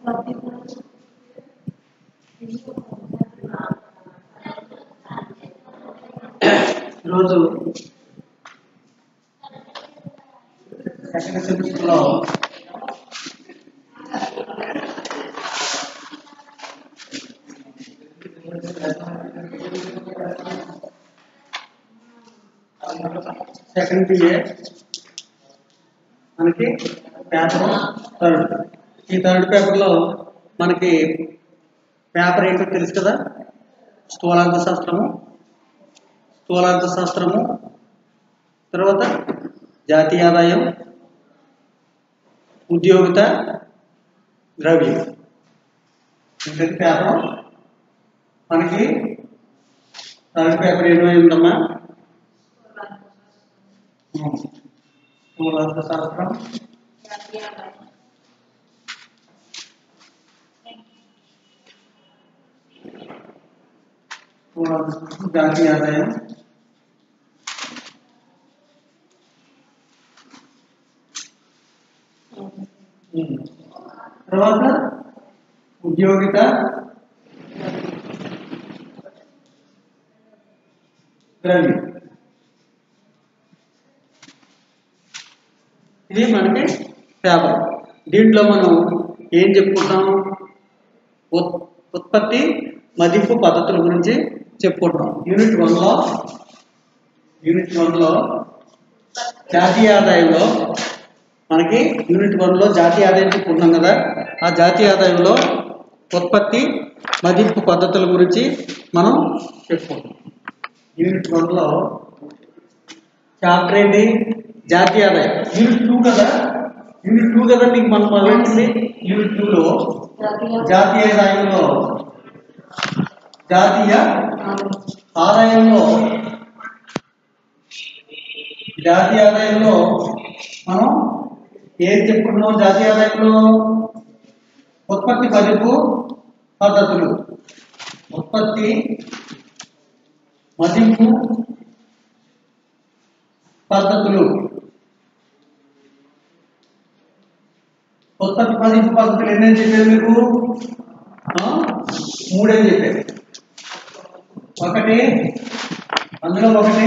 ఈరోజు సెకండ్ సెమిస్టర్లో second PA మనకి పేపర్ థర్డ్ ఈ థర్డ్ పేపర్లో మనకి పేపర్ ఏంటో తెలుసు కదా స్థూలార్థ శాస్త్రము స్థూలార్థ శాస్త్రము తర్వాత జాతీయ ఆదాయం ఉద్యోగిత ద్రవ్యం ఇంతటి పేపర్ మనకి థర్డ్ పేపర్ ఏమైందమ్మా స్థూలార్థ శాస్త్రం స్థూలార్థ శాస్త్రం జాతీయ ఆదాయం తర్వాత ఉద్యోగిత ద్రవ్యం ఇది మనకి పేపర్ దీంట్లో మనం ఏం చెప్పుకుంటాం ఉత్- ఉత్పత్తి మదింపు పద్ధతుల గురించి చెప్పుకుంటాం యూనిట్ వన్లో యూనిట్ వన్లో జాతీయ ఆదాయంలో మనకి యూనిట్ వన్లో జాతీయ ఆదాయం చెప్పుకుంటున్నాం కదా ఆ జాతీయ ఆదాయంలో ఉత్పత్తి మదింపు పద్ధతుల గురించి మనం చెప్పుకుంటాం యూనిట్ వన్లో చాప్టర్ ఏంటి జాతీయ ఆదాయం యూనిట్ టూ కదా యూనిట్ టూ కదా మీకు మనం మొదలెట్టింది యూనిట్ టూలో జాతీయ ఆదాయంలో జాతీయ ఆదాయంలో జాతీయ ఆదాయంలో మనం ఏం చెప్పుకుంటున్నాం జాతీయ ఆదాయంలో ఉత్పత్తి మదింపు పద్ధతులు ఉత్పత్తి మదింపు పద్ధతులు ఉత్పత్తి మదింపు పద్ధతులు ఎన్నని చెప్పారు మీకు ఆ? మూడని చెప్పారు ఒకటి అందులో ఒకటి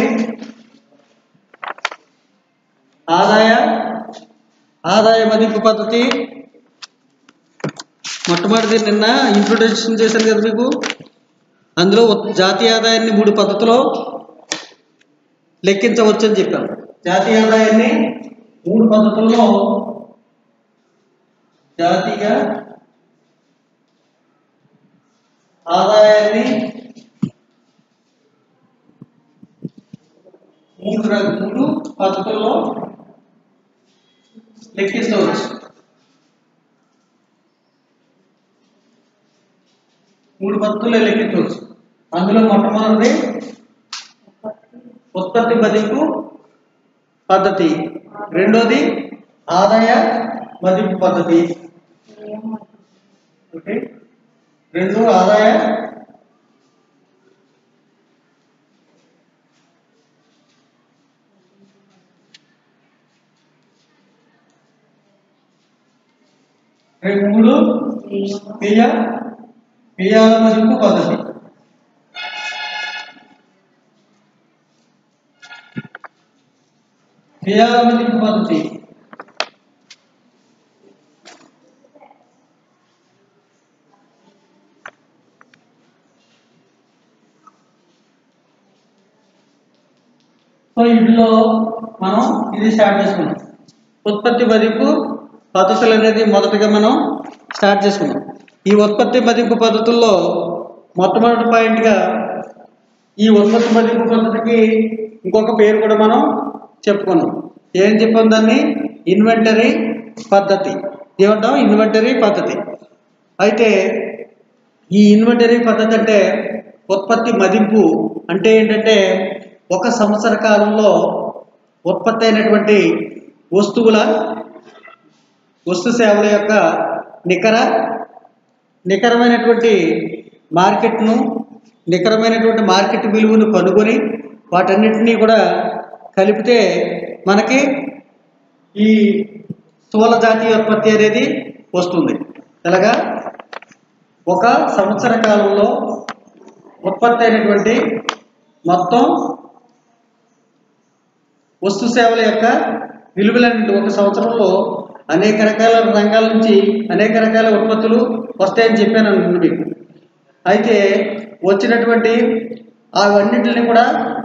ఆదాయ ఆదాయ మదింపు పద్ధతి మొట్టమొదటిది నిన్న ఇంట్రొడక్షన్ చేశాను కదా మీకు అందులో ఉత్- జాతీయ ఆదాయాన్ని మూడు పద్ధతిలో లెక్కించవచ్చు అని చెప్పాను జాతీయ ఆదాయాన్ని మూడు పద్ధతుల్లో జాతీయ ఆదాయాన్ని మూడు ర- మూడు పద్ధతుల్లో లెక్కించవచ్చు మూడు పద్ధతుల్లో లెక్కించవచ్చు అందులో మొట్టమొదటిది ఉత్పత్తి మదింపు పద్ధతి రెండోది ఆదాయ మదింపు పద్ధతి ఓకే రెండు ఆదాయ రేపు మూడు పియ పియాల మదింపు పద్ధతి పియాల మదింపు పద్ధతి సో ఇందులో మనం ఇది స్టార్ట్ చేసుకున్నాం ఉత్పత్తి మదింపు పద్ధతులు అనేది మొదటగా మనం స్టార్ట్ చేసుకున్నాం ఈ ఉత్పత్తి మదింపు పద్ధతుల్లో మొట్టమొదటి పాయింట్గా ఈ ఉత్పత్తి మదింపు పద్ధతికి ఇంకొక పేరు కూడా మనం చెప్పుకున్నాం ఏం చెప్పాం దాన్ని ఇన్వెంటరీ పద్ధతి ఏమంటాం ఇన్వెంటరీ పద్ధతి అయితే ఈ ఇన్వెంటరీ పద్ధతి అంటే ఉత్పత్తి మదింపు అంటే ఏంటంటే ఒక సంవత్సర కాలంలో ఉత్పత్తి అయినటువంటి వస్తువుల వస్తు సేవల యొక్క నికర నికరమైనటువంటి మార్కెట్ను నికరమైనటువంటి మార్కెట్ విలువను కనుగొని వాటన్నిటినీ కూడా కలిపితే మనకి ఈ స్థూల జాతీయ ఉత్పత్తి అనేది వస్తుంది ఇలాగా ఒక సంవత్సర కాలంలో ఉత్పత్తి అయినటువంటి మొత్తం వస్తు సేవల యొక్క విలువలన్నింటి ఒక సంవత్సరంలో అనేక రకాల రంగాల నుంచి అనేక రకాల ఉత్పత్తులు వస్తాయని చెప్పాను అనుకుంది మీకు అయితే వచ్చినటువంటి అవన్నింటిని కూడా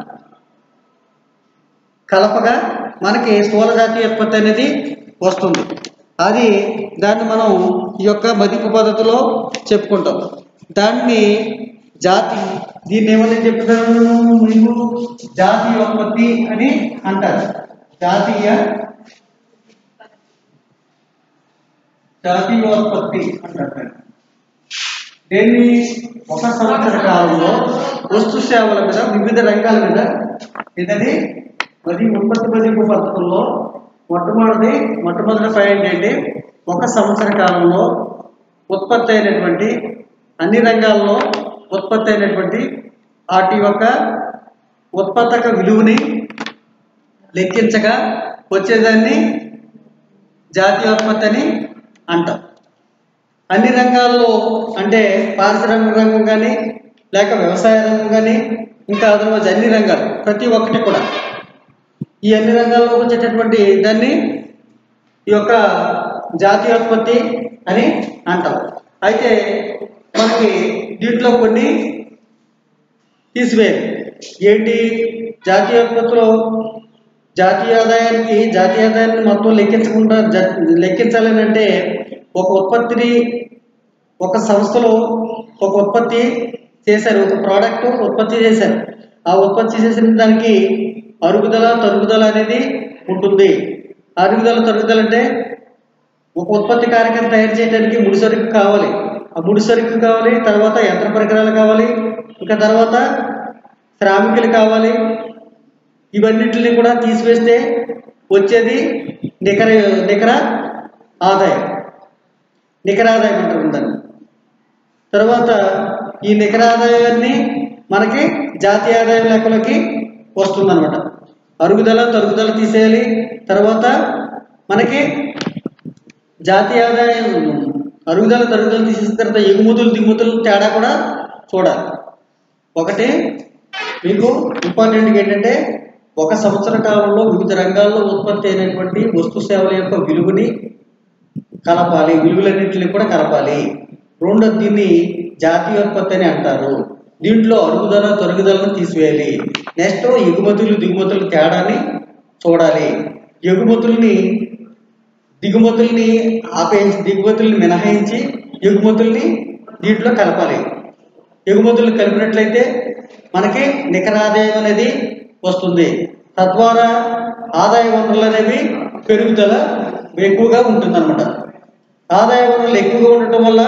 కలపగా మనకి స్థూల జాతీయ ఉత్పత్తి అనేది వస్తుంది అది దాన్ని మనం ఈ యొక్క మదింపు పద్ధతిలో చెప్పుకుంటాం దాన్ని జాతి దీన్ని ఏమని చెప్తారు మీకు జాతీయ ఉత్పత్తి అని అంటారు జాతీయ జాతీయోత్పత్తి అంటారు దాన్ని. దీన్ని ఒక సంవత్సర కాలంలో వస్తు సేవల మీద వివిధ రంగాల మీద ఇదని మరి ఉత్పత్తి మదింపు పద్ధతుల్లో మొట్టమొదటి మొట్టమొదటి పాయింట్ ఏంటి ఒక సంవత్సర కాలంలో ఉత్పత్తి అయినటువంటి అన్ని రంగాల్లో ఉత్పత్తి అయినటువంటి వాటి యొక్క ఉత్పత్తక విలువని లెక్కించగా వచ్చేదాన్ని జాతీయోత్పత్తి అని అంటాం అన్ని రంగాల్లో అంటే పారిశ్రామిక రంగం కానీ లేక వ్యవసాయ రంగం కానీ ఇంకా అదర్వైజ్ అన్ని రంగాలు ప్రతి ఒక్కటి కూడా ఈ అన్ని రంగాల్లో వచ్చేటటువంటి దాన్ని ఈ యొక్క జాతీయోత్పత్తి అని అంటాం అయితే మనకి దీంట్లో కొన్ని తీసివేయాలి ఏంటి జాతీయోత్పత్తిలో జాతీయ ఆదాయానికి జాతీయ ఆదాయాన్ని మొత్తం లెక్కించకుండా జ- లెక్కించాలని అంటే ఒక ఉత్పత్తిని ఒక సంస్థలో ఒక ఉత్పత్తి చేశారు ఒక ప్రోడక్ట్ ఉత్పత్తి చేశారు ఆ ఉత్పత్తి చేసిన దానికి అరుగుదల తరుగుదల అనేది ఉంటుంది అరుగుదల తరుగుదల అంటే ఒక ఉత్పత్తి కార్యక్రమం తయారు చేయడానికి ముడి సరుకు కావాలి ఆ ముడి సరుకు కావాలి తర్వాత యంత్ర పరికరాలు కావాలి ఇంకా తర్వాత శ్రామికులు కావాలి ఇవన్నిటిని కూడా తీసివేస్తే వచ్చేది నికర నికర ఆదాయం నికర ఆదాయం అంటారు దాన్ని తర్వాత ఈ నికర ఆదాయాన్ని మనకి జాతీయ ఆదాయం లెక్కలోకి వస్తుందన్నమాట అరుగుదల తరుగుదల తీసేయాలి తర్వాత మనకి జాతీయ ఆదాయం అరుగుదల తరుగుదల తీసేసిన తర్వాత ఎగుమతులు దిగుమతులు తేడా కూడా చూడాలి ఒకటి మీకు ఇంపార్టెంట్ ఏంటంటే ఒక సంవత్సర కాలంలో వివిధ రంగాల్లో ఉత్పత్తి అయినటువంటి వస్తు సేవల యొక్క విలువని కలపాలి విలువలన్నింటినీ కూడా కలపాలి రెండో దీన్ని జాతీయోత్పత్తి అని అంటారు దీంట్లో అరుగుదల తరుగుదలను తీసివేయాలి నెక్స్ట్ ఎగుమతులు దిగుమతుల తేడాని చూడాలి ఎగుమతుల్ని దిగుమతుల్ని ఆపేయించి దిగుమతుల్ని మినహాయించి ఎగుమతుల్ని దీంట్లో కలపాలి ఎగుమతులు కలిపినట్లయితే మనకి నికర ఆదాయం అనేది వస్తుంది తద్వారా ఆదాయ వనరులు అనేవి పెరుగుదల ఎక్కువగా ఉంటుందన్నమాట ఆదాయ వనరులు ఎక్కువగా ఉండటం వల్ల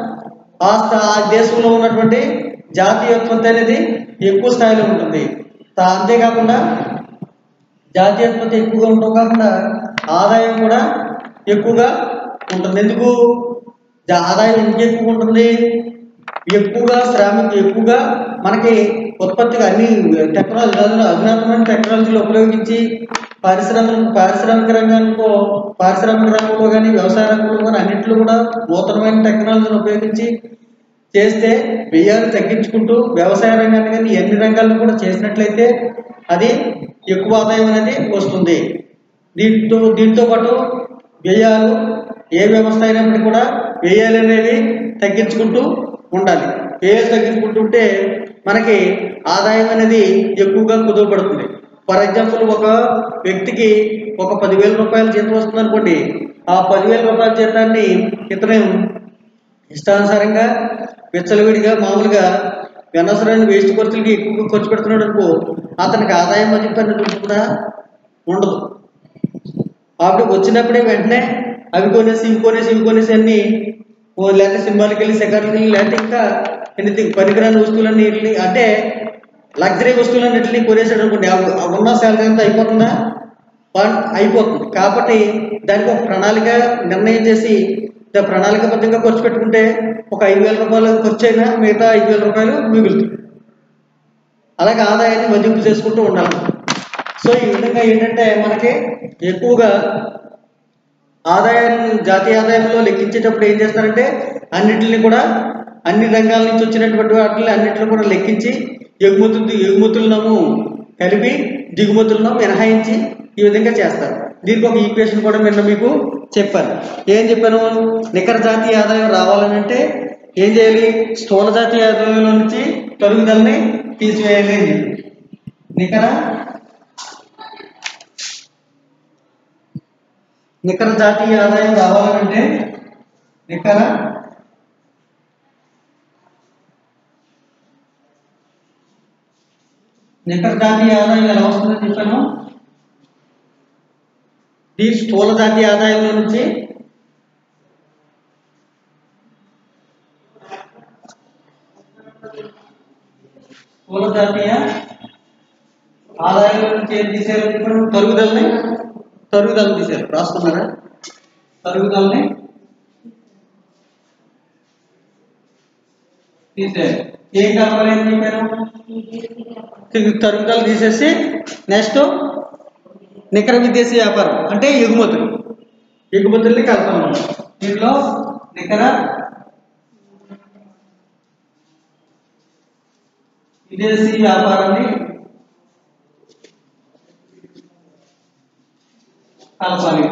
ఆ స్థా- ఆ దేశంలో ఉన్నటువంటి జాతీయోత్పత్తి అనేది ఎక్కువ స్థాయిలో ఉంటుంది తా- అంతేకాకుండా జాతీయోత్పత్తి ఎక్కువగా ఉండటం కాకుండా ఆదాయం కూడా ఎక్కువగా ఉంటుంది ఎందుకు జా- ఆదాయం ఎందుకు ఎక్కువగా ఉంటుంది ఎక్కువగా శ్రామిక ఎక్కువగా మనకి ఉత్పత్తిగా అన్ని టెక్నాలజీ అందులో అధునాతనమైన టెక్నాలజీలు ఉపయోగించి పారిశ్రామిక పారిశ్రామిక రంగంలో పారిశ్రామిక రంగంలో కానీ వ్యవసాయ రంగంలో కానీ అన్నింటిలో కూడా నూతనమైన టెక్నాలజీని ఉపయోగించి చేస్తే వ్యయాలు తగ్గించుకుంటూ వ్యవసాయ రంగాన్ని కానీ ఎన్ని రంగాలను కూడా చేసినట్లయితే అది ఎక్కువ ఆదాయం అనేది వస్తుంది దీంతో దీంతో పాటు వ్యయాలు ఏ వ్యవస్థ అయినప్పటికీ కూడా వ్యయాలు అనేవి తగ్గించుకుంటూ ఉండాలి వ్యయాలు తగ్గించుకుంటుంటే మనకి ఆదాయం అనేది ఎక్కువగా కుదువపడుతుంది ఫర్ ఎగ్జాంపుల్ ఒక వ్యక్తికి ఒక పదివేల రూపాయల జీతం వస్తుంది అనుకోండి ఆ పదివేల రూపాయల జీతాన్ని ఇతను ఇష్టానుసారంగా విచ్చలవిడిగా మామూలుగా అనవసరమైన వేస్ట్ ఖర్చులకి ఎక్కువగా ఖర్చు పెడుతున్నాడు అనుకో అతనికి ఆదాయం మదింపు అనేది ఉంటుందా ఉండదు అప్పుడు వచ్చినప్పుడే వెంటనే అవి కొనేసి ఇవి కొనేసి ఇవి కొనేసి అన్ని ఓ లేకపోతే సినిమాలకి వెళ్ళి సెకండ్లకి వెళ్ళి లేకపోతే ఇంకా ఎనిథింగ్ పనికిరాని వస్తువులన్నీ వెళ్ళి అంటే లగ్జరీ వస్తువులన్నింటినీ కొనేసాడు అనుకోండి అవి- అవి ఉన్న శాలరీ అంతా అయిపోతుందా పన్- అయిపోతుంది కాబట్టి దానికి ఒక ప్రణాళిక నిర్ణయం చేసి దా- ప్రణాళికబద్ధంగా ఖర్చు పెట్టుకుంటే ఒక ఐదు వేల రూపాయలు ఖర్చు అయినా మిగతా ఐదు వేల రూపాయలు మిగులుతుంది అలాగే ఆదాయాన్ని మదింపు చేసుకుంటూ ఉండాలి సో ఈ విధంగా ఏంటంటే మనకి ఎక్కువగా ఆదాయాన్ని జాతీయ ఆదాయంలో లెక్కించేటప్పుడు ఏం చేస్తారంటే అన్నిటిని కూడా అన్ని రంగాల నుంచి వచ్చినటువంటి వాటిని అన్నిటిని కూడా లెక్కించి ఎగుమతులు ఎగుమతులను కలిపి దిగుమతులను మినహాయించి ఈ విధంగా చేస్తారు దీనికి ఒక ఈక్వేషన్ కూడా నిన్న మీకు చెప్పాను ఏం చెప్పాను నికర జాతీయ ఆదాయం రావాలని అంటే ఏం చేయాలి స్థూల జాతీయ ఆదాయంలో నుంచి తరుగుదలని తీసివేయాలి అని చెప్పి. నికర నికర జాతీయ ఆదాయం రావాలంటే నికర నికర జాతీయ ఆదాయం ఎలా వస్తుందని చెప్పాను ఈ స్థూల జాతీయ ఆదాయంలో నుంచి స్థూల జాతీయ ఆదాయంలో నుంచి ఏం తీసేయాలని చెప్పాను తరుగుదలని తరుగుదలని తీశారు రాసుకున్నారా తరుగుదలని తీసేయాలి ఏం కలపాలి అని చెప్పాను తిరిగి తరుగుదల తీసేసి నెక్స్ట్ నికర విదేశీ వ్యాపారం అంటే ఎగుమతులు ఎగుమతుల్ని కలపాలి దీంట్లో నికర విదేశీ వ్యాపారాన్ని కలపాలి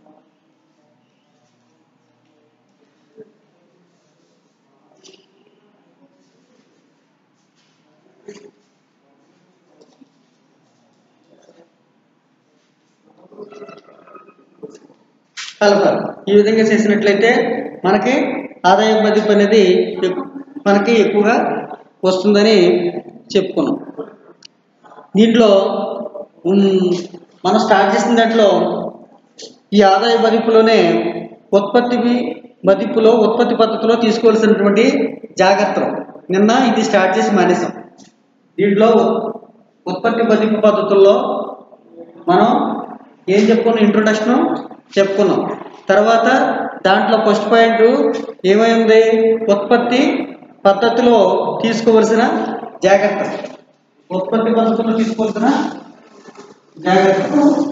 కలపాలి ఈ విధంగా చేసినట్లయితే మనకి ఆదాయం మదింపు అనేది ఎక్కు- మనకి ఎక్కువగా వస్తుందని చెప్పుకున్నాం దీంట్లో ఉమ్, మనం స్టార్ట్ చేసిన దాంట్లో ఈ ఆదాయ మదింపులోనే ఉత్పత్తి మదింపులో ఉత్పత్తి పద్ధతిలో తీసుకోవాల్సినటువంటి జాగ్రత్తలు నిన్న ఇది స్టార్ట్ చేసి మానేసాం దీంట్లో ఉత్పత్తి మదింపు పద్ధతుల్లో మనం ఏం చెప్పుకున్నాం ఇంట్రొడక్షన్ చెప్పుకున్నాం తర్వాత దాంట్లో ఫస్ట్ పాయింట్ ఏమైంది ఉత్పత్తి పద్ధతిలో తీసుకోవలసిన జాగ్రత్త ఉత్పత్తి పద్ధతిలో తీసుకోవాల్సిన జాగ్రత్త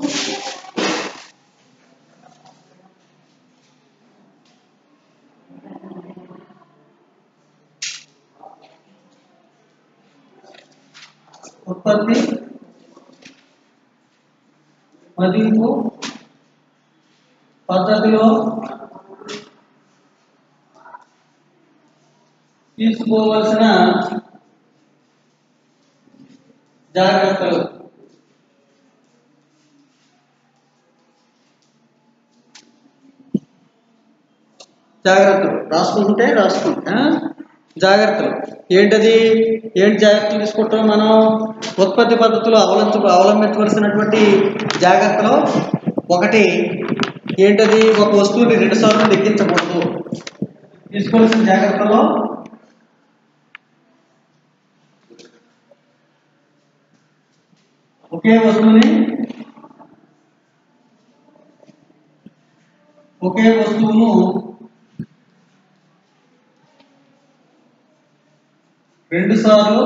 ఉత్పత్తి మదింపు పద్ధతిలో తీసుకోవలసిన జాగ్రత్తలు జాగ్రత్తలు రాసుకుంటే రాసుకుంటా జాగ్రత్తలు ఏంటది ఏంటి జాగ్రత్తలు తీసుకుంటాం మనం ఉత్పత్తి పద్ధతిలో అవలంబ అవలంబించవలసినటువంటి జాగ్రత్తలు ఒకటి ఏంటది ఒక వస్తువుని రెండు సార్లు లెక్కించకూడదు తీసుకోవాల్సిన జాగ్రత్తలో ఒకే వస్తువుని ఒకే వస్తువును రెండు సార్లు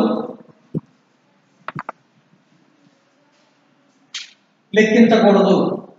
లెక్కించకూడదు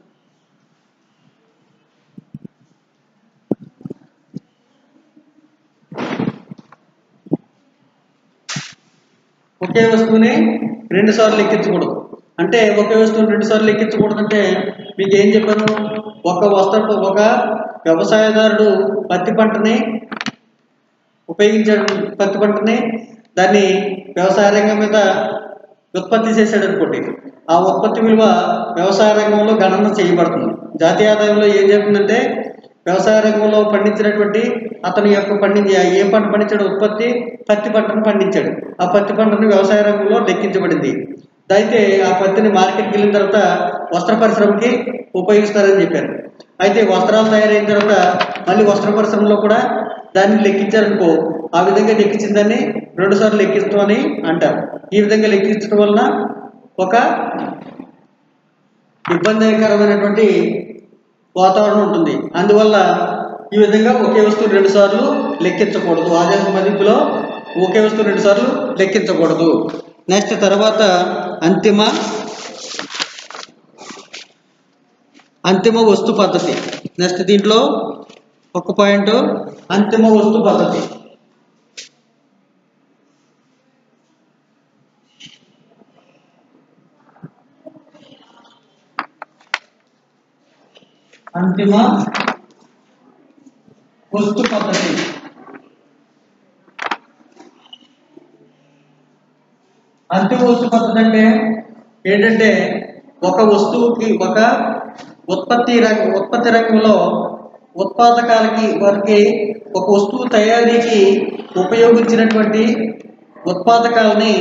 ఒకే వస్తువుని రెండు సార్లు లెక్కించకూడదు అంటే ఒకే వస్తువుని రెండు సార్లు లెక్కించకూడదు అంటే మీకు ఏం చెప్పాను ఒక వస్త్ర ఒక వ్యవసాయదారుడు పత్తి పంటని ఉపయోగించాడు పత్తి పంటని దాన్ని వ్యవసాయ రంగం మీద ఉత్పత్తి చేశాడు అనుకోండి ఆ ఉత్పత్తి విలువ వ్యవసాయ రంగంలో గణన చేయబడుతుంది జాతీయ ఆదాయంలో ఏం జరుగుతుందంటే వ్యవసాయ రంగంలో పండించినటువంటి అతని యొక్క పండించి ఏ పంట పండించాడు ఉత్పత్తి పత్తి పంటను పండించాడు ఆ పత్తి పంటను వ్యవసాయ రంగంలో లెక్కించబడింది అయితే ఆ పత్తిని మార్కెట్కి వెళ్ళిన తర్వాత వస్త్ర పరిశ్రమకి ఉపయోగిస్తారని చెప్పారు అయితే వస్త్రాలు తయారైన తర్వాత మళ్ళీ వస్త్ర పరిశ్రమలో కూడా దాన్ని లెక్కించారనుకో ఆ విధంగా లెక్కించిన దాన్ని రెండు సార్లు లెక్కించడం అని అంటారు ఈ విధంగా లెక్కించడం వలన ఒక ఇబ్బందికరమైనటువంటి వాతావరణం ఉంటుంది అందువల్ల ఈ విధంగా ఒకే వస్తువు రెండు సార్లు లెక్కించకూడదు ఆదాయ మదింపులో ఒకే వస్తువు రెండు సార్లు లెక్కించకూడదు నెక్స్ట్ తర్వాత అంతిమ అంతిమ వస్తు పద్ధతి నెక్స్ట్ దీంట్లో ఒక పాయింట్ అంతిమ వస్తు పద్ధతి అంతిమ వస్తు పద్ధతి అంతిమ వస్తు పద్ధతి అంటే ఏంటంటే ఒక వస్తువుకి ఒక ఉత్పత్తి రంగ ఉత్పత్తి రంగంలో ఉత్పాదకాలకి వారికి ఒక వస్తువు తయారీకి ఉపయోగించినటువంటి ఉత్పాదకాలని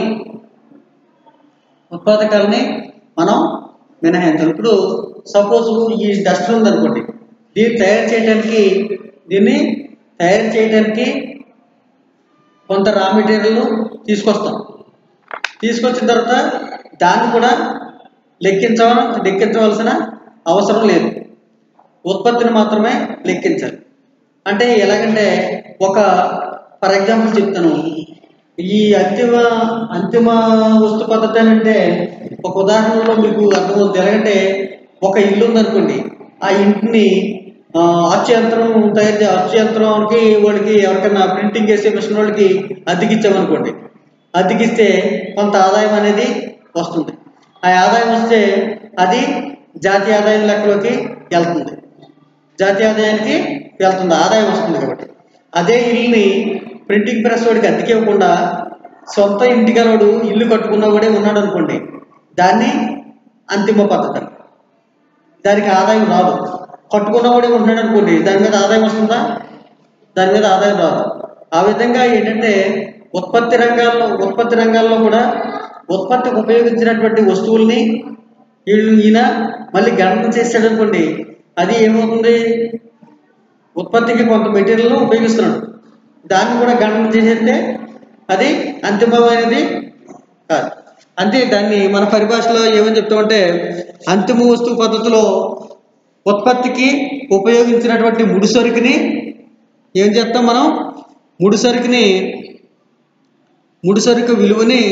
ఉత్పాదకాలని మనం మినహాయించాలి ఇప్పుడు సపోజ్ ఈ డస్టర్ ఉందనుకోండి దీన్ని తయారు చేయడానికి దీన్ని తయారు చేయడానికి కొంత రా మెటీరియల్ తీసుకొస్తాం తీసుకొచ్చిన తర్వాత దాన్ని కూడా లెక్కించవ లెక్కించవలసిన అవసరం లేదు ఉత్పత్తిని మాత్రమే లెక్కించాలి అంటే ఎలాగంటే ఒక ఫర్ ఎగ్జాంపుల్ చెప్తాను ఈ అంతిమ అంతిమ వస్తు పద్ధతి అని అంటే ఒక ఉదాహరణలో మీకు అర్థమవుతుంది ఎలాగంటే ఒక ఇల్లు ఉందనుకోండి ఆ ఇంటిని ఆ, అచ్చు యంత్రం తయారు చే అచ్చు యంత్రానికి వాడికి ఎవరికైనా ప్రింటింగ్ చేసే మిషన్ వాళ్ళకి అద్దెకిచ్చామనుకోండి అద్దెకిస్తే కొంత ఆదాయం అనేది వస్తుంది ఆ ఆదాయం వస్తే అది జాతీయ ఆదాయం లెక్కలోకి వెళ్తుంది జాతీయ ఆదాయానికి వెళ్తుంది ఆదాయం వస్తుంది కాబట్టి అదే ఇల్లుని ప్రింటింగ్ ప్రెస్ వాడికి అద్దెకి ఇవ్వకుండా సొంత ఇంటికలోడు ఇల్లు కట్టుకున్నవాడే ఉన్నాడు అనుకోండి దాన్ని అంతిమ పద్ధతి దానికి ఆదాయం రాదు కట్టుకున్నవాడే ఉంటున్నాడు అనుకోండి దాని మీద ఆదాయం వస్తుందా దాని మీద ఆదాయం రాదు ఆ విధంగా ఏంటంటే ఉత్పత్తి రంగాల్లో ఉత్పత్తి రంగాల్లో కూడా ఉత్పత్తికి ఉపయోగించినటువంటి వస్తువుల్ని వీళ్ళు ఈయన మళ్ళీ గణన చేసాడు అనుకోండి అది ఏమవుతుంది ఉత్పత్తికి కొంత మెటీరియల్ ఉపయోగిస్తున్నాడు దాన్ని కూడా గణన చేసేస్తే అది అంతిమమైనది కాదు అంతే దాన్ని మన పరిభాషలో ఏమని చెప్తామంటే అంతిమ వస్తువు పద్ధతిలో ఉత్పత్తికి ఉపయోగించినటువంటి ముడిసరుకుని ఏం చేస్తాం మనం ముడిసరుకుని ముడిసరుకు విలువని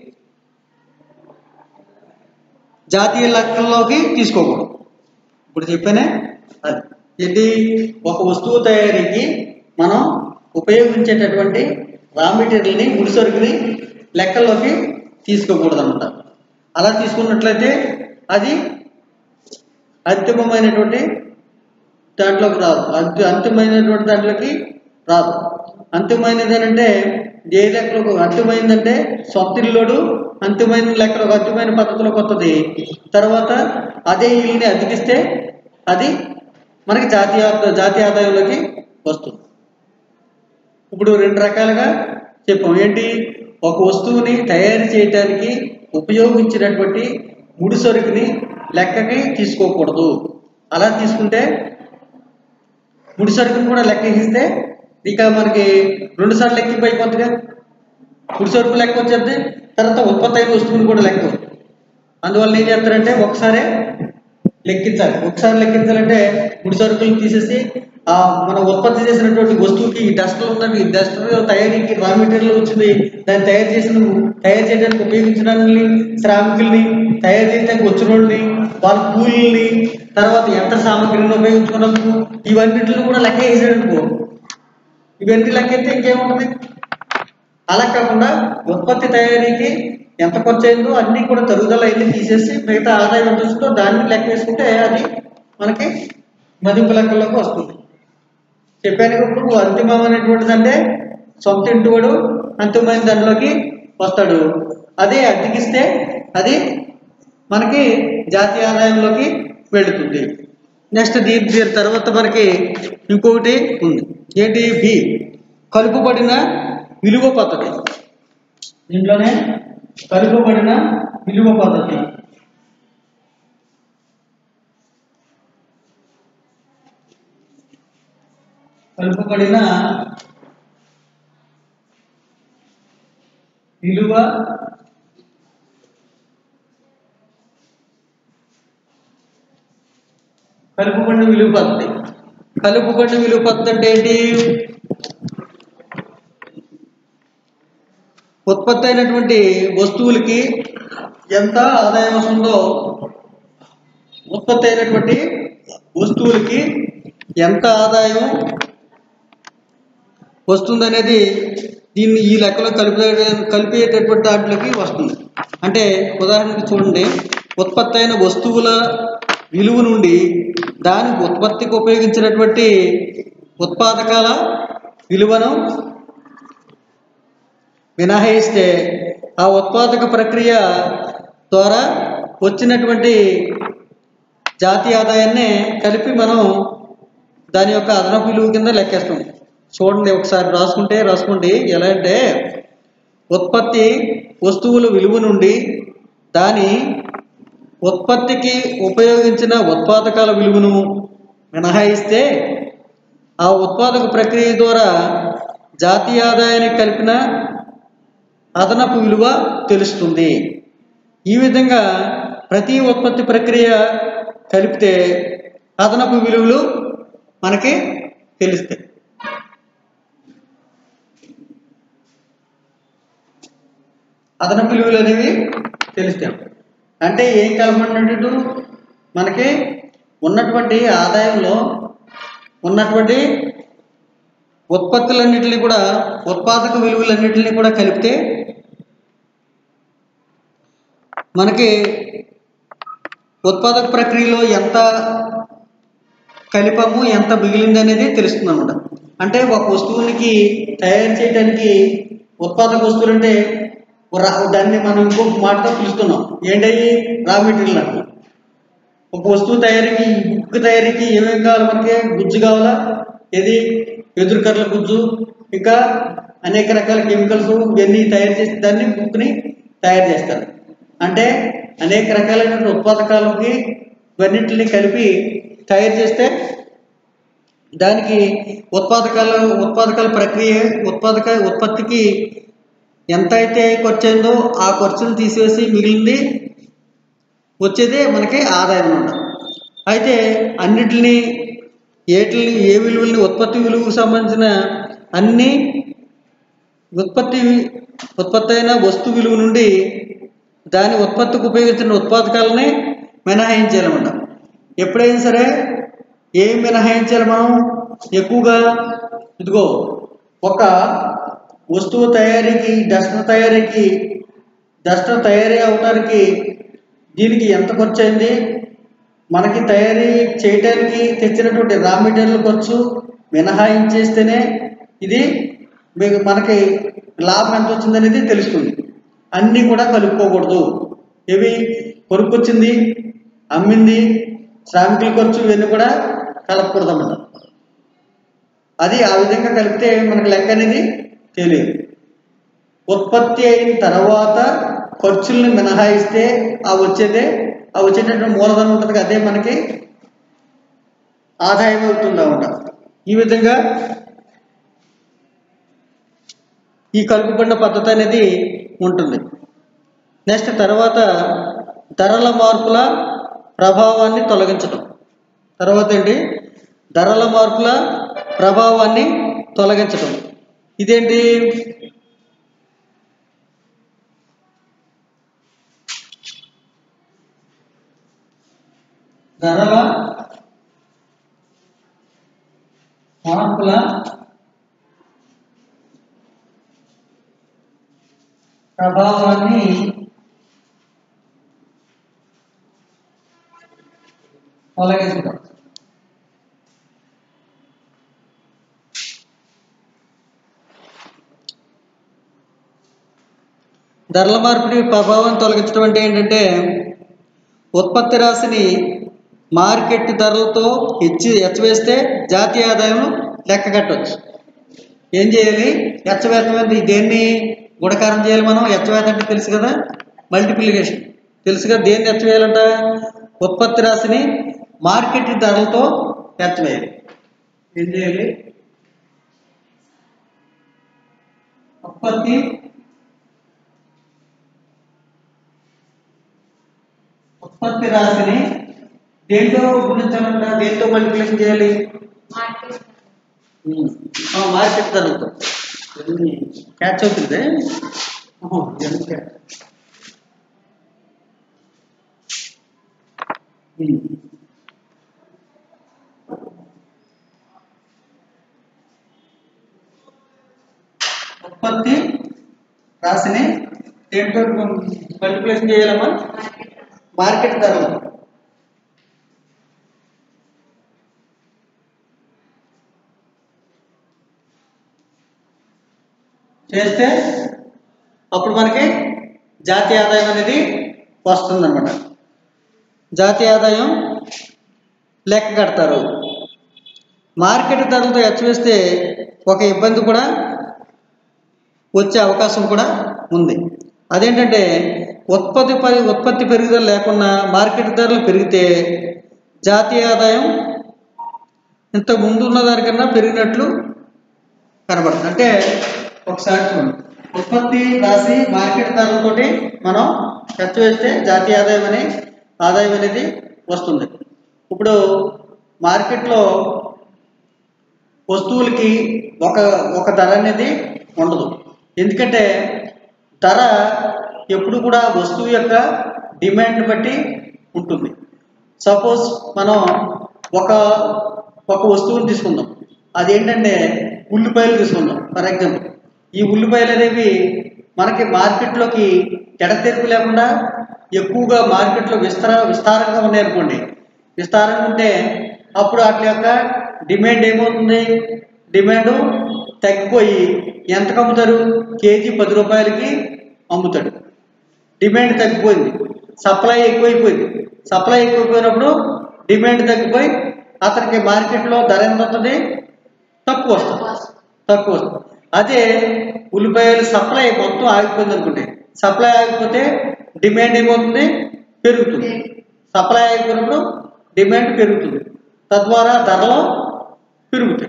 జాతీయ లెక్కల్లోకి తీసుకోకూడదు ఇప్పుడు చెప్పానే అది ఏంటి ఒక వస్తువు తయారీకి మనం ఉపయోగించేటటువంటి రా మెటీరియల్ని ముడిసరుకుని లెక్కల్లోకి తీసుకోకూడదు అనమాట అలా తీసుకున్నట్లయితే అది అంతిమమైనటువంటి దాంట్లోకి రాదు అంతి అంతిమైనటువంటి దాంట్లోకి రాదు అంతిమైనది అంటే ఏ లెక్కలో అంతిమైందంటే సొంత ఇల్లుడు అంతిమైన లెక్కలో అంతిమైన పద్ధతిలోకి వస్తుంది తర్వాత అదే ఇల్లుని అతికిస్తే అది మనకి జాతీయ జాతీయ ఆదాయంలోకి వస్తుంది ఇప్పుడు రెండు రకాలుగా చెప్పాం ఏంటి ఒక వస్తువుని తయారు చేయడానికి ఉపయోగించినటువంటి ముడి సరుకుని లెక్కకి తీసుకోకూడదు అలా తీసుకుంటే ముడి సరుకుని కూడా లెక్క ఇస్తే ఇక మనకి రెండు సార్లు లెక్కింపు అయిపోతుందిగా ముడి సరుకు లెక్క వచ్చేది తర్వాత ఉత్పత్తి అయిన వస్తువుని కూడా లెక్క వస్తుంది. అందువల్ల ఏం చేస్తారంటే ఒకసారే లెక్కించాలి ఒకసారి లెక్కించాలంటే ముడి సరుకులు తీసేసి ఆ మనం ఉత్పత్తి చేసినటువంటి వస్తువుకి డస్టర్ ఉందండి ఈ డస్టర్ తయారీకి రా మెటీరియల్ వచ్చింది దాన్ని తయారు చేసిన తయారు చేయడానికి ఉపయోగించడానికి శ్రామికుల్ని తయారు చేయడానికి వచ్చిన వాళ్ళని వాళ్ళ కూలీల్ని తర్వాత యంత్ర సామగ్రిని ఉపయోగించుకున్నందుకు ఇవన్నిటిని కూడా లెక్క వేసాడు అనుకో ఇవన్నీ లెక్క అయితే ఇంకేముంటుంది అలా కాకుండా ఉత్పత్తి తయారీకి ఎంత ఖర్చు అయిందో అన్ని కూడా తరుగుదల అయింది తీసేసి మిగతా ఆదాయం ఎంత వస్తుందో దాన్ని లెక్క వేసుకుంటే అది మనకి మదింపు లెక్కల్లోకి వస్తుంది చెప్పాను కదా ఇప్పుడు అంతిమమైనటువంటిది అంటే సొంత ఇంటివాడు అంతిమమైన దానిలోకి వస్తాడు అదే అద్దెకిస్తే అది మనకి జాతీయ ఆదాయంలోకి వెళుతుంది నెక్స్ట్ దీని దీని తర్వాత మనకి ఇంకొకటి ఉంది ఏంటి బి కలుపుబడిన విలువ పద్ధతి దీంట్లోనే కలుపుబడిన విలువ పద్ధతి కలుపబడిన విలువ కలుపుబడిన విలువ పద్ధతి కలుపుబడిన విలువ పద్ధతి అంటే ఏంటి ఉత్పత్తి అయినటువంటి వస్తువులకి ఎంత ఆదాయం వస్తుందో ఉత్పత్తి అయినటువంటి వస్తువులకి ఎంత ఆదాయం వస్తుందనేది దీన్ని ఈ లెక్కలో కలిపే కలిపేటటువంటి దాంట్లోకి వస్తుంది అంటే ఉదాహరణకి చూడండి ఉత్పత్తి అయిన వస్తువుల విలువ నుండి దాని ఉత్పత్తికి ఉపయోగించినటువంటి ఉత్పాదకాల విలువను మినహాయిస్తే ఆ ఉత్పాదక ప్రక్రియ ద్వారా వచ్చినటువంటి జాతీయ ఆదాయాన్ని కలిపి మనం దాని యొక్క అదనపు విలువ కింద లెక్కేస్తాం చూడండి ఒకసారి రాసుకుంటే రాసుకోండి ఎలా అంటే ఉత్పత్తి వస్తువుల విలువ నుండి దాని ఉత్పత్తికి ఉపయోగించిన ఉత్పాదకాల విలువను మినహాయిస్తే ఆ ఉత్పాదక ప్రక్రియ ద్వారా జాతీయ ఆదాయానికి కలిపిన అదనపు విలువ తెలుస్తుంది ఈ విధంగా ప్రతి ఉత్పత్తి ప్రక్రియ కలిపితే అదనపు విలువలు మనకి తెలుస్తాయి అదనపు విలువలు అనేవి తెలుస్తాయి అంటే ఏం కలపడినట్టు మనకి ఉన్నటువంటి ఆదాయంలో ఉన్నటువంటి ఉత్పత్తులన్నింటినీ కూడా ఉత్పాదక విలువలన్నింటినీ కూడా కలిపితే మనకి ఉత్పాదక ప్రక్రియలో ఎంత కలిపాము ఎంత మిగిలింది అనేది తెలుస్తుంది అనమాట అంటే ఒక వస్తువునికి తయారు చేయడానికి ఉత్పాదక వస్తువులు అంటే రా- దాన్ని మనం ఇంకొక మాటతో పిలుస్తున్నాం ఏంటయ్యి రా మెటీరియల్ అంటాం ఒక వస్తువు తయారీకి బుక్ తయారీకి ఏమేమి కావాలి మనకి గుజ్జు కావాలా ఏది ఎదురుకర్ల గుజ్జు ఇంకా అనేక రకాల కెమికల్స్ ఇవన్నీ తయారు చేసి దాన్ని బుక్ని తయారు చేస్తారు అంటే అనేక రకాలైన ఉత్పాదకాలకి ఇవన్నింటిని కలిపి తయారు చేస్తే దానికి ఉత్పాదకాల ఉత్పాదకాల ప్రక్రియ ఉత్పాదక ఉత్పత్తికి ఎంత అయితే ఖర్చు అయిందో ఆ ఖర్చును తీసేసి మిగిలింది వచ్చేదే మనకి ఆదాయం అన్నమాట అయితే అన్నిటిని ఏటిని ఏ విలువల్ని ఉత్పత్తి విలువకు సంబంధించిన అన్ని ఉత్పత్తి ఉత్పత్తి అయిన వస్తు విలువ నుండి దాని ఉత్పత్తికి ఉపయోగించిన ఉత్పాదకాలని మినహాయించాలన్నమాట ఎప్పుడైనా సరే ఏం మినహాయించాలి మనం ఎక్కువగా ఇదిగో ఒక వస్తువు తయారీకి డస్టర్ తయారీకి డస్టర్ తయారీ అవడానికి దీనికి ఎంత ఖర్చు అయింది మనకి తయారీ చేయడానికి తెచ్చినటువంటి రా మెటీరియల్ ఖర్చు మినహాయించేస్తేనే ఇది మీకు మనకి లాభం ఎంత వచ్చిందనేది తెలుస్తుంది అన్నీ కూడా కలుపుకోకూడదు ఇవి కొనుక్కొచ్చింది అమ్మింది శ్రామికుల ఖర్చు ఇవన్నీ కూడా కలపకూడదు అన్నమాట అది ఆ విధంగా కలిపితే మనకి లెక్క అనేది తెలియదు ఉత్పత్తి అయిన తర్వాత ఖర్చుల్ని మినహాయిస్తే ఆ వచ్చేదే ఆ వచ్చేటటువంటి మూలధనం ఉంటుంది కదా, అదే మనకి ఆదాయం అవుతుంది అన్నమాట ఈ విధంగా ఈ కలుపుబడిన పద్ధతి అనేది ఉంటుంది నెక్స్ట్ తర్వాత ధరల మార్పుల ప్రభావాన్ని తొలగించడం తర్వాత ఏంటి ధరల మార్పుల ప్రభావాన్ని తొలగించడం ఇదేంటి ధరల మార్పుల ప్రభావాన్ని తొలగించడం ధరల మార్పిడి ప్రభావం తొలగించడం అంటే ఏంటంటే ఉత్పత్తి రాశిని మార్కెట్ ధరలతో హెచ్చి హెచ్చవేస్తే జాతీయ ఆదాయం లెక్క కట్టవచ్చు ఏం చేయాలి హెచ్చవేతం అంటే దేన్ని గుణకారం చేయాలి మనం హెచ్చవేత అంటే తెలుసు కదా మల్టిప్లికేషన్ తెలుసు కదా దేన్ని హెచ్చవేయాలంట ఉత్పత్తి రాశిని మార్కెట్ ధరలతో హెచ్చవేయాలి ఏం చేయాలి ఉత్పత్తి ఉత్పత్తి రాశిని దేంతో గుణించాలంట దేంతో మల్టిప్లికేషన్ చేయాలి ఆ, మార్కెట్ ధరలతో ఇవన్నీ క్యాచ్ అవుతుంది ఓహో, ఇవన్నీ catch. ఉమ్. దేంతో మల్టిప్లికేషన్ చేయాలమ్మా మార్కెట్ ధరలు చేస్తే అప్పుడు మనకి జాతీయ ఆదాయం అనేది వస్తుందన్నమాట జాతీయ ఆదాయం లెక్క కడతారు మార్కెట్ ధరలతో హెచ్చవేస్తే ఒక ఇబ్బంది కూడా వచ్చే అవకాశం కూడా ఉంది అదేంటంటే ఉత్పత్తి పరి ఉత్పత్తి పెరుగుదల లేకుండా మార్కెట్ ధరలు పెరిగితే జాతీయ ఆదాయం ఇంత ముందు ఉన్న దానికన్నా పెరిగినట్లు కనబడుతుంది అంటే ఒకసారి చూడండి ఉత్పత్తి రాసి మార్కెట్ ధరలతోటి మనం ఖర్చు వేస్తే జాతీయ ఆదాయం అనే ఆదాయం అనేది వస్తుంది ఇప్పుడు మార్కెట్లో వస్తువులకి ఒక ఒక ధర అనేది ఉండదు ఎందుకంటే ధర ఎప్పుడు కూడా వస్తువు యొక్క డిమాండ్ బట్టి ఉంటుంది సపోజ్ మనం ఒక ఒక వస్తువుని తీసుకుందాం అదేంటంటే ఉల్లిపాయలు తీసుకుందాం ఫర్ ఎగ్జాంపుల్ ఈ ఉల్లిపాయలు అనేవి మనకి మార్కెట్లోకి ఎడతెరిపి లేకుండా ఎక్కువగా మార్కెట్లో విస్తార విస్తారంగా ఉన్నాయనుకోండి విస్తారంగా ఉంటే అప్పుడు వాటి యొక్క డిమాండ్ ఏమవుతుంది డిమాండ్ తగ్గిపోయి ఎంతకు అమ్ముతారు కేజీ పది రూపాయలకి అమ్ముతాడు డిమాండ్ తగ్గిపోయింది సప్లై ఎక్కువైపోయింది సప్లై ఎక్కువైపోయినప్పుడు డిమాండ్ తగ్గిపోయి అతనికి మార్కెట్లో ధర ఎంత వస్తుంది తక్కువ వస్తుంది తక్కువ వస్తుంది అదే ఉల్లిపాయలు సప్లై మొత్తం ఆగిపోయింది అనుకుంటే సప్లై ఆగిపోతే డిమాండ్ ఏమవుతుంది పెరుగుతుంది సప్లై ఆగిపోయినప్పుడు డిమాండ్ పెరుగుతుంది తద్వారా ధరలు పెరుగుతాయి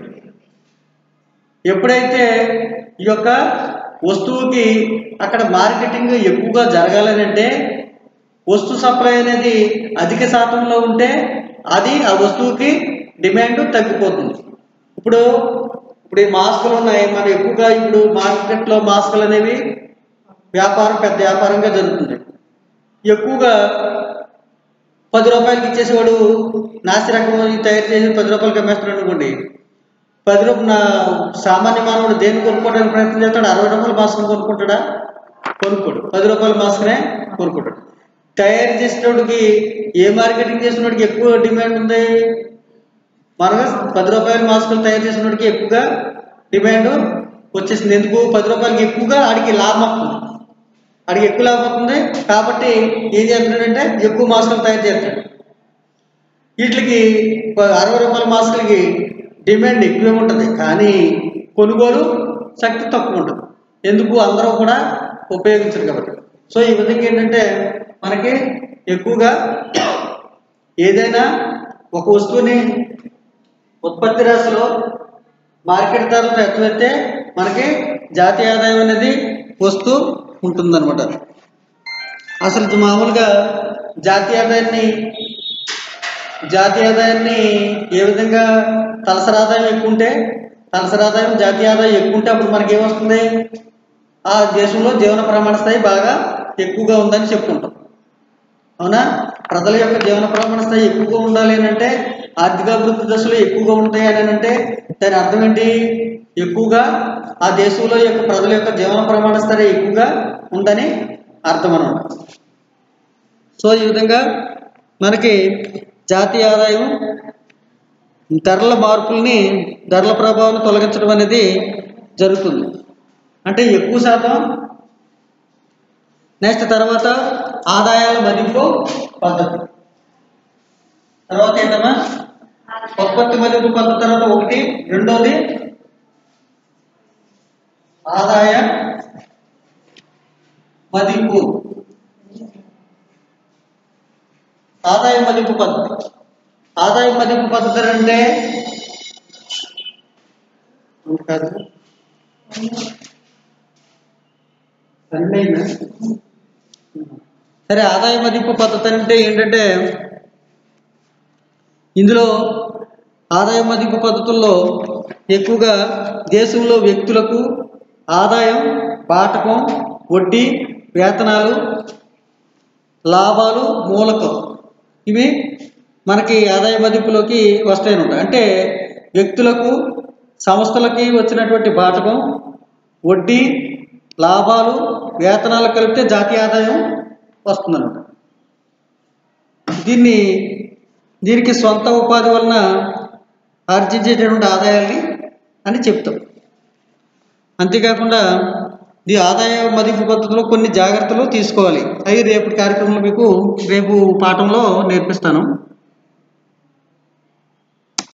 ఎప్పుడైతే ఈ యొక్క వస్తువుకి అక్కడ మార్కెటింగ్ ఎక్కువగా జరగాలని అంటే వస్తు సప్లై అనేది అధిక శాతంలో ఉంటే అది ఆ వస్తువుకి డిమాండ్ తగ్గిపోతుంది ఇప్పుడు ఇప్పుడు ఈ మాస్కులు ఉన్నాయి మనం ఎక్కువగా ఇప్పుడు మార్కెట్లో మాస్కులు అనేవి వ్యాపారం పెద్ద వ్యాపారంగా జరుగుతుంది ఎక్కువగా పది రూపాయలకి ఇచ్చేసేవాడు నాసి రకం తయారు చేసి పది రూపాయలకి అమ్మేస్తున్నాడు అనుకోండి పది రూపాయలు నా సామాన్య మానవుడు దేన్ని కొనుక్కోవడానికి ప్రయత్నం చేస్తాడు అరవై రూపాయల మాస్క్ని కొనుక్కుంటాడా కొనుక్కోడు పది రూపాయల మాస్క్నే కొనుక్కుంటాడు తయారు చేసినోడికి ఏ మార్కెటింగ్ చేసినోడికి ఎక్కువ డిమాండ్ ఉంది మనగా పది రూపాయల మాస్కులు తయారు చేసినోడికి ఎక్కువగా డిమాండ్ వచ్చేసింది ఎందుకు పది రూపాయలకి ఎక్కువగా ఆడికి లాభం వస్తుంది ఆడికి ఎక్కువ లాభం వస్తుంది కాబట్టి ఏం చేస్తున్నాడంటే ఎక్కువ మాస్కులు తయారు చేస్తాడు వీటికి అరవై రూపాయల మాస్కులకి డిమాండ్ ఎక్కువే ఉంటుంది కానీ కొనుగోలు శక్తి తక్కువ ఉంటుంది ఎందుకు అందరూ కూడా ఉపయోగించరు కాబట్టి సో ఈ విధంగా ఏంటంటే మనకి ఎక్కువగా ఏదైనా ఒక వస్తువుని ఉత్పత్తి రాశిలో మార్కెట్ ధరలు ఎత్తువైతే మనకి జాతీయ ఆదాయం అనేది వస్తూ ఉంటుందన్నమాట అసలు ఇది మామూలుగా జాతీయ ఆదాయాన్ని జాతీయ ఆదాయాన్ని ఏ విధంగా తలసరి ఆదాయం ఎక్కువ ఉంటే తలసరి ఆదాయం జాతీయ ఆదాయం ఎక్కువ ఉంటే అప్పుడు మనకి ఏమొస్తుంది ఆ దేశంలో జీవన ప్రమాణ స్థాయి బాగా ఎక్కువగా ఉందని చెప్పుకుంటాం అవునా ప్రజల యొక్క జీవన ప్రమాణ స్థాయి ఎక్కువగా ఉండాలి అని అంటే ఆర్థికాభివృద్ధి దశలు ఎక్కువగా ఉంటాయి అని అంటే దాని అర్థం ఏంటి ఎక్కువగా ఆ దేశంలో యొక్క ప్రజల యొక్క జీవన ప్రమాణ స్థాయి ఎక్కువగా ఉందని అర్థం అన్నమాట సో ఈ విధంగా మనకి జాతీయ ఆదాయం ధరల మార్పుల్ని ధరల ప్రభావాన్ని తొలగించడం అనేది జరుగుతుంది అంటే ఎక్కువ శాతం నెక్స్ట్ తర్వాత ఆదాయాల మదింపు పద్ధతి తర్వాత ఏంటమ్మా ఉత్పత్తి మదింపు పద్ధతి తర్వాత ఒకటి రెండోది ఆదాయ మదింపు ఆదాయ మదింపు పద్ధతి ఆదాయ మదింపు పద్ధతి అంటే కాదు రెండైనా సరే ఆదాయ మదింపు పద్ధతి అంటే ఏంటంటే ఇందులో ఆదాయ మదింపు పద్ధతుల్లో ఎక్కువగా దేశంలో వ్యక్తులకు ఆదాయం బాటకం వడ్డీ వేతనాలు లాభాలు మూలకం ఇవి మనకి ఆదాయ మదింపులోకి వస్తాయన్నమాట అంటే వ్యక్తులకు సంస్థలకి వచ్చినటువంటి బాటకం వడ్డీ లాభాలు వేతనాలు కలిపితే జాతీయ ఆదాయం వస్తుందన్నమాట దీన్ని దీనికి సొంత ఉపాధి వలన ఆర్జించేటటువంటి ఆదాయాల్ని అని చెప్తాం అంతేకాకుండా ఈ ఆదాయ మదింపు పద్ధతిలో కొన్ని జాగ్రత్తలు తీసుకోవాలి అవి రేపు కార్యక్రమంలో మీకు రేపు పాఠంలో నేర్పిస్తాను